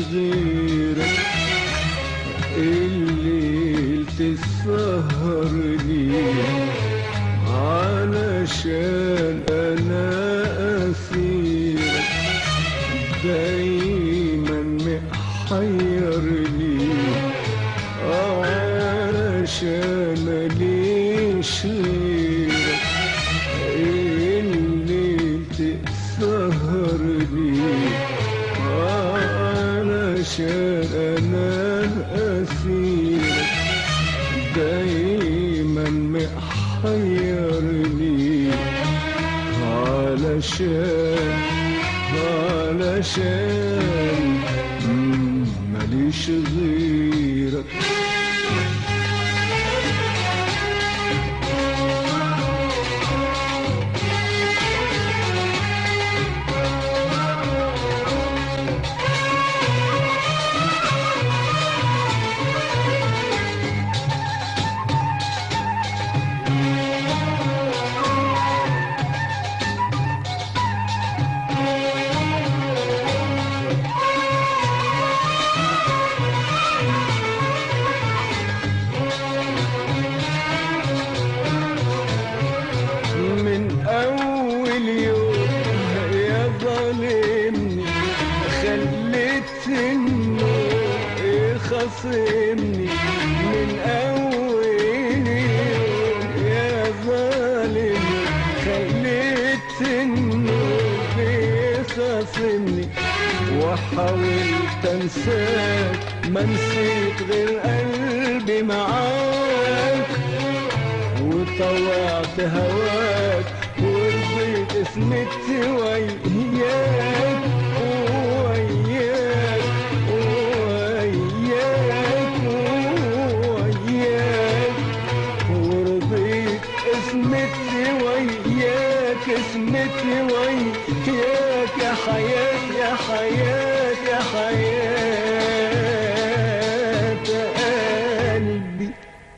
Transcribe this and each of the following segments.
غيرك الليل تسهر لي علشان انا اسيرك دايما محير لي علشان ماليش غيرك الليل تسهر لي علشان انا اسيرك دايما محيرني علشان علشان مم، ماليش غيرك من أول يوم يا ظالمني خليت النور يخصمني من أول يوم يا ظالمني خليت النور يخصمني وحاولت انساك ما نسيت غير قلبي معاك وطوعت هواك ورضيت اسمت وياك وياك وياك وياك ورضيت اسمت وياك اسمت وياك يا حياة يا حياة يا حياة قلبي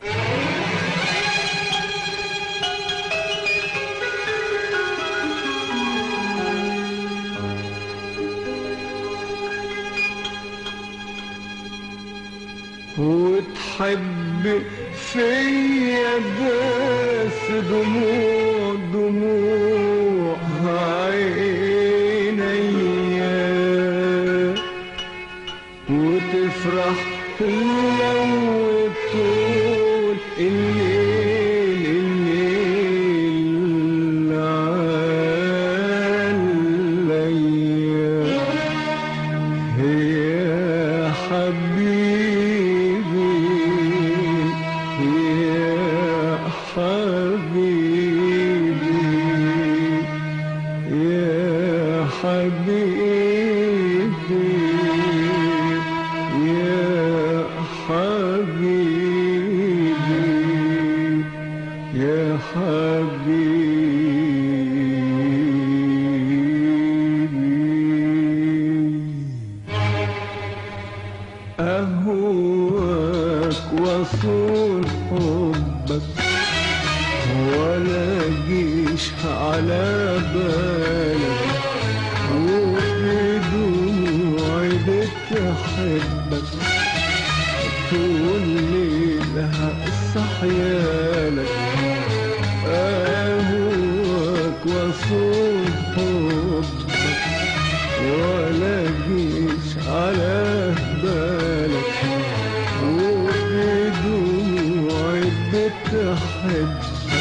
وتحب فيا بس دموع دموع عينيا وتفرح لو طول الليل الليل عليا يا حبيبي يا حبيبي يا حبيبي يا حبيبي يا حبيبي أهواك وصول حبك ولا جيش على بالك وبدموعي بتحبك طول ليلها صحيالك أهواك وصول حبك ولا جيش على بالك وبدموعي بتحبك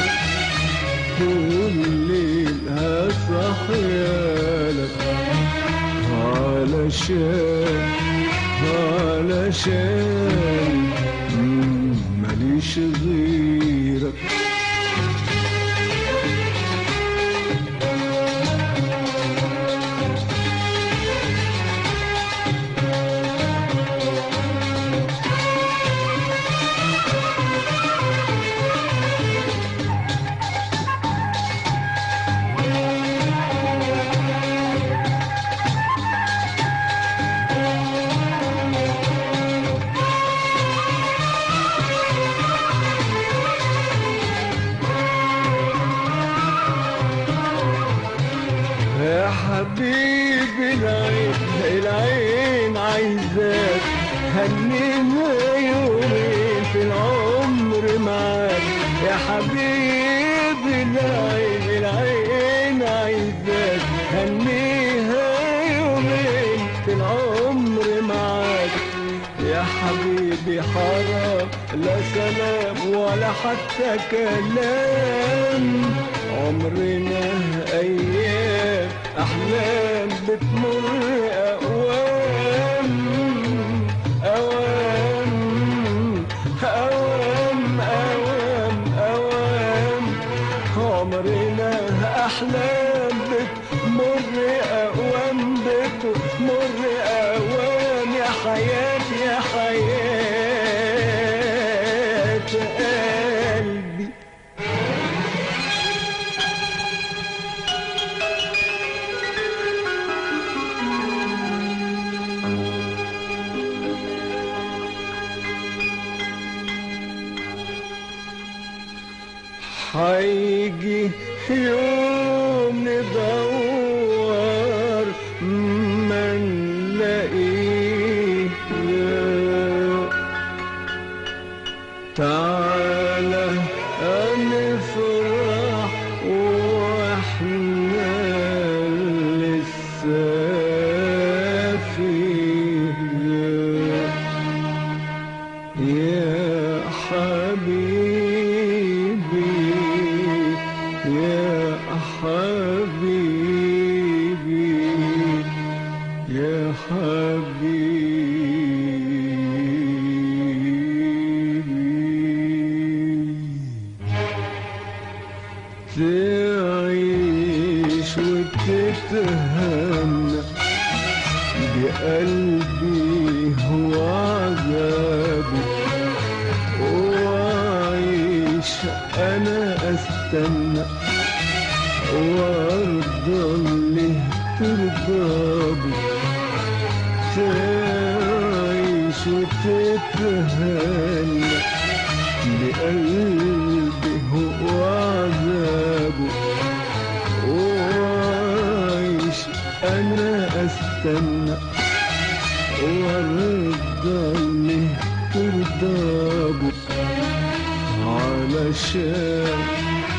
طول ليلها صحيالك علشان علشان مم، ماليش غيرك عايزاك هنيها يومين في العمر معاك يا حبيبي العين العين عايزاك هنيها يومين في العمر معاك يا حبيبي حرام لا سلام ولا حتى كلام عمرنا ايام احلام بتمر اوام اوام اوام اوام اوام عمرنا احلام بتمر اوام بتمر اوام يا حياتي يا حياة قلبي هيجي يوم ندور ما نلاقيه تعالى نفرح واحنا لسه فيه يا حبيبي يا حبيبي يا حبيبي تعيش وتتهنى بقلبي هو عذابي وعيش انا استنى وارضى اللي ترضى تعيش وتتهنى بقلبي هو عذابه وعيش انا استنى وارضى اللي ترضى علشان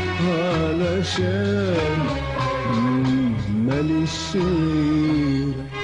علشان ماليش غيرك